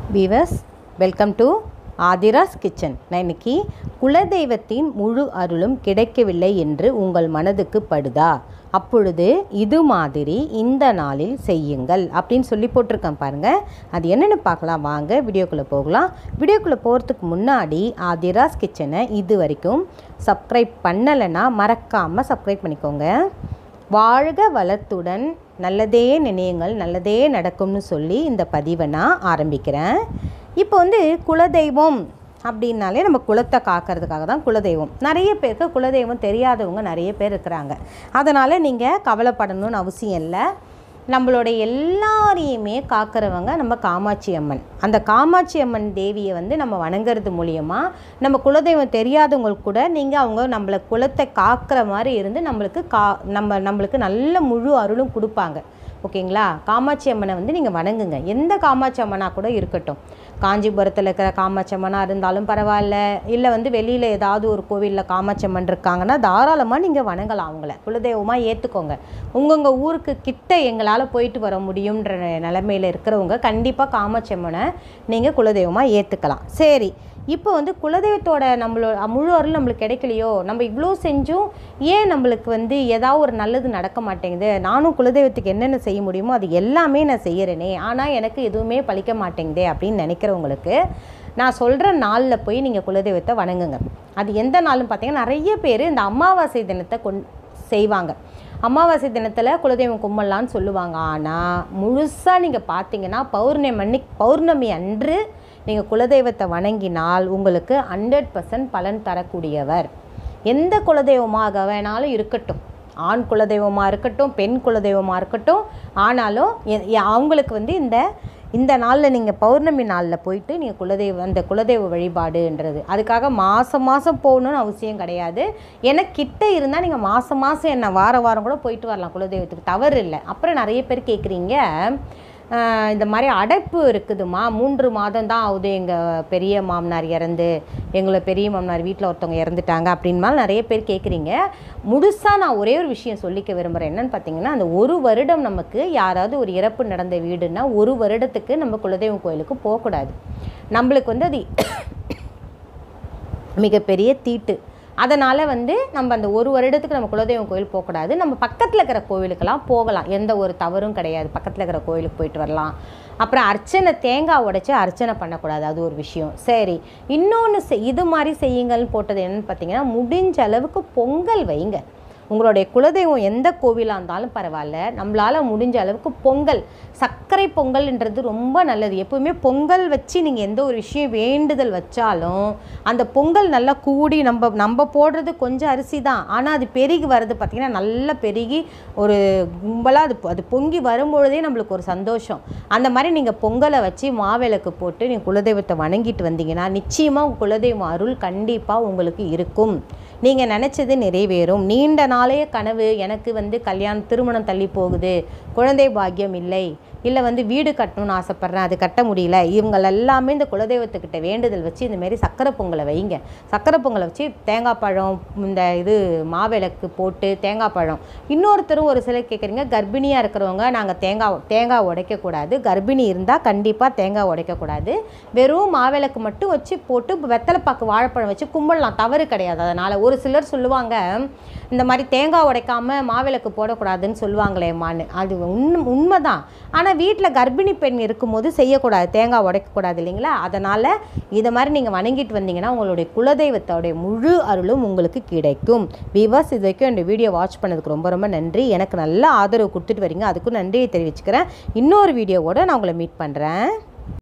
viewers welcome to Adhira's kitchen நான் இன்னைக்கு குலதெய்வத்தின் முழு அருளும் கிடைக்கவில்லை என்று உங்கள் மனதுக்கு படுதா அப்பொழுது இது மாதிரி இந்த நாளில் செய்யுங்கள் அப்படின்னு சொல்லி போட்டிருக்கேன் பாருங்கள் அது என்னென்னு பார்க்கலாம் வாங்க வீடியோக்குள்ளே போகலாம் வீடியோக்குள்ளே போகிறதுக்கு முன்னாடி ஆதிராஸ் கிச்சனை இது வரைக்கும் சப்ஸ்கிரைப் பண்ணலைன்னா மறக்காமல் சப்ஸ்கிரைப் பண்ணிக்கோங்க வாழ்க வளத்துடன் நல்லதே நினையுங்கள் நல்லதே நடக்கும்னு சொல்லி இந்த பதிவை நான் ஆரம்பிக்கிறேன் இப்போ வந்து குலதெய்வம் அப்படின்னாலே நம்ம குலத்தை காக்கிறதுக்காக தான் குலதெய்வம் நிறைய பேருக்கு குலதெய்வம் தெரியாதவங்க நிறைய பேர் இருக்கிறாங்க அதனால் நீங்கள் கவலைப்படணும்னு அவசியம் இல்லை நம்மளோட எல்லாரையுமே காக்கிறவங்க நம்ம காமாட்சி அம்மன் அந்த காமாட்சி அம்மன் தேவியை வந்து நம்ம வணங்குறது மூலியமாக நம்ம குலதெய்வம் தெரியாதவங்களுக்கு கூட நீங்கள் அவங்க நம்மளை குலத்தை காக்கிற மாதிரி இருந்து நம்மளுக்கு கா நம்ம நம்மளுக்கு நல்ல முழு அருளும் கொடுப்பாங்க ஓகேங்களா காமாட்சி அம்மனை வந்து நீங்கள் வணங்குங்க எந்த காமாட்சி அம்மனாக கூட இருக்கட்டும் காஞ்சிபுரத்தில் இருக்கிற காமாட்சி அம்மனாக இருந்தாலும் பரவாயில்ல இல்லை வந்து வெளியில் ஏதாவது ஒரு கோவிலில் காமாட்சி அம்மன் இருக்காங்கன்னா தாராளமாக நீங்கள் வணங்கலாம் அவங்கள குலதெய்வமாக ஏற்றுக்கோங்க உங்கவுங்க ஊருக்கு கிட்ட எங்களால் போயிட்டு வர முடியுன்ற நிலமையில் இருக்கிறவங்க கண்டிப்பாக காமாட்சி அம்மனை நீங்கள் குலதெய்வமாக ஏற்றுக்கலாம் சரி இப்போ வந்து குலதெய்வத்தோட நம்மளோட முழு அருள் நம்மளுக்கு கிடைக்கலையோ நம்ம இவ்வளோ செஞ்சும் ஏன் நம்மளுக்கு வந்து ஏதாவது ஒரு நல்லது நடக்க மாட்டேங்குது நானும் குலதெய்வத்துக்கு என்னென்ன செய்ய முடியுமோ அது எல்லாமே நான் செய்கிறேனே ஆனால் எனக்கு எதுவுமே பழிக்க மாட்டேங்குதே அப்படின்னு நினைக்கிறவங்களுக்கு நான் சொல்கிற நாளில் போய் நீங்கள் குலதெய்வத்தை வணங்குங்க அது எந்த நாள்னு பார்த்தீங்கன்னா நிறைய பேர் இந்த அமாவாசை தினத்தை கொண் செய்வாங்க அமாவாசை தினத்தில் குலதெய்வம் கும்பலான்னு சொல்லுவாங்க ஆனால் முழுசாக நீங்கள் பார்த்தீங்கன்னா பௌர்ணமி அன்னைக்கு பௌர்ணமி அன்று நீங்கள் குலதெய்வத்தை வணங்கினால் உங்களுக்கு ஹண்ட்ரட் பர்சன்ட் பலன் தரக்கூடியவர் எந்த குலதெய்வமாக வேணாலும் இருக்கட்டும் ஆண் குலதெய்வமாக இருக்கட்டும் பெண் குலதெய்வமாக இருக்கட்டும் ஆனாலும் எ- எ- அவங்களுக்கு வந்து இந்த இந்த நாளில் நீங்கள் பௌர்ணமி நாளில் போயிட்டு நீங்கள் குலதெய்வ அந்த குலதெய்வ வழிபாடுன்றது அதுக்காக மாதம் மாதம் போகணுன்னு அவசியம் கிடையாது ஏன்னா கிட்ட இருந்தால் நீங்கள் மாதம் மாதம் என்ன வாரம் வாரம் கூட போயிட்டு வரலாம் குலதெய்வத்துக்கு தவறு இல்லை அப்புறம் நிறைய பேர் கேட்குறீங்க ஆஹ் இந்த மாதிரி அடைப்பு இருக்குதுமா மூன்று மாதம் தான் ஆகுது எங்கள் பெரிய மாமனார் இறந்து எங்களை பெரிய மாமனார் வீட்டில் ஒருத்தவங்க இறந்துட்டாங்க அப்படின்மால் நிறைய பேர் கேட்குறீங்க முழுசாக நான் ஒரே ஒரு விஷயம் சொல்லிக்க விரும்புகிறேன் என்னன்னு பார்த்தீங்கன்னா அந்த ஒரு வருடம் நமக்கு யாராவது ஒரு இறப்பு நடந்த வீடுன்னா ஒரு வருடத்துக்கு நம்ம குலதெய்வம் கோயிலுக்கு போகக்கூடாது நம்மளுக்கு வந்து அது மிகப்பெரிய தீட்டு அதனால் வந்து நம்ம அந்த ஒரு வருடத்துக்கு நம்ம குலதெய்வம் கோயில் போகக்கூடாது நம்ம பக்கத்தில் இருக்கிற கோவிலுக்கெல்லாம் போகலாம் எந்த ஒரு தவறும் கிடையாது பக்கத்தில் இருக்கிற கோயிலுக்கு போயிட்டு வரலாம் அப்புறம் அர்ச்சனை தேங்காய் உடைச்சி அர்ச்சனை பண்ணக்கூடாது அது ஒரு விஷயம் சரி இன்னொன்று இது மாதிரி செய்யுங்கள்னு போட்டது என்னன்னு பார்த்தீங்கன்னா முடிஞ்ச அளவுக்கு பொங்கல் வைங்க உங்களுடைய குலதெய்வம் எந்த கோவிலாக இருந்தாலும் பரவாயில்ல நம்மளால் முடிஞ்ச அளவுக்கு பொங்கல் சர்க்கரை பொங்கல்ன்றது ரொம்ப நல்லது எப்பவுமே பொங்கல் வச்சு நீங்கள் எந்த ஒரு விஷயம் வேண்டுதல் வச்சாலும் அந்த பொங்கல் நல்லா கூடி நம்ம நம்ம போடுறது கொஞ்சம் அரிசி தான் ஆனால் அது பெருகி வர்றது பார்த்திங்கன்னா நல்லா பெருகி ஒரு கும்பலாக அது அது பொங்கி வரும்பொழுதே நம்மளுக்கு ஒரு சந்தோஷம் அந்த மாதிரி நீங்கள் பொங்கலை வச்சு மாவிளக்கு போட்டு நீங்கள் குலதெய்வத்தை வணங்கிட்டு வந்தீங்கன்னா நிச்சயமாக உங்கள் குலதெய்வம் அருள் கண்டிப்பாக உங்களுக்கு இருக்கும் நீங்கள் நினச்சது நிறைவேறும் நீண்ட நாளைய கனவு எனக்கு வந்து கல்யாணம் திருமணம் தள்ளி போகுது குழந்தை பாக்கியம் இல்லை இல்லை வந்து வீடு கட்டணும்னு ஆசைப்பட்றேன் அது கட்ட முடியல இவங்க எல்லாமே இந்த குலதெய்வத்துக்கிட்ட வேண்டுதல் வச்சு இந்த மாதிரி சக்கரை பொங்கலை வைங்க சக்கரை பொங்கலை வச்சு தேங்காய் பழம் இந்த இது மாவிளக்கு போட்டு தேங்காய் பழம் இன்னொருத்தரும் ஒரு சிலர் கேட்குறீங்க கர்ப்பிணியாக இருக்கிறவங்க நாங்கள் தேங்காய் தேங்காய் உடைக்கக்கூடாது கர்ப்பிணி இருந்தால் கண்டிப்பாக தேங்காய் உடைக்கக்கூடாது வெறும் மாவிளக்கு மட்டும் வச்சு போட்டு வெத்தலைப்பாக்கு வாழைப்பழம் வச்சு கும்பிடலாம் தவறு கிடையாது அதனால் ஒரு சிலர் சொல்லுவாங்க இந்த மாதிரி தேங்காய் உடைக்காம மாவிளக்கு போடக்கூடாதுன்னு சொல்லுவாங்களேம்மான்னு அது உண்மை உண்மைதான் ஆனால் வீட்டில் கர்ப்பிணி பெண் இருக்கும்போது செய்யக்கூடாது தேங்காய் உடைக்கக்கூடாது இல்லைங்களா அதனால் இதை மாதிரி நீங்கள் வணங்கிட்டு வந்தீங்கன்னா உங்களுடைய குலதெய்வத்தோடைய முழு அருளும் உங்களுக்கு கிடைக்கும் விவாஸ் இது வரைக்கும் இந்த வீடியோ வாட்ச் பண்ணதுக்கு ரொம்ப ரொம்ப நன்றி எனக்கு நல்ல ஆதரவு கொடுத்துட்டு வரீங்க அதுக்கும் நன்றியை தெரிவிச்சுக்கிறேன் இன்னொரு வீடியோவோட நான் உங்களை மீட் பண்ணுறேன்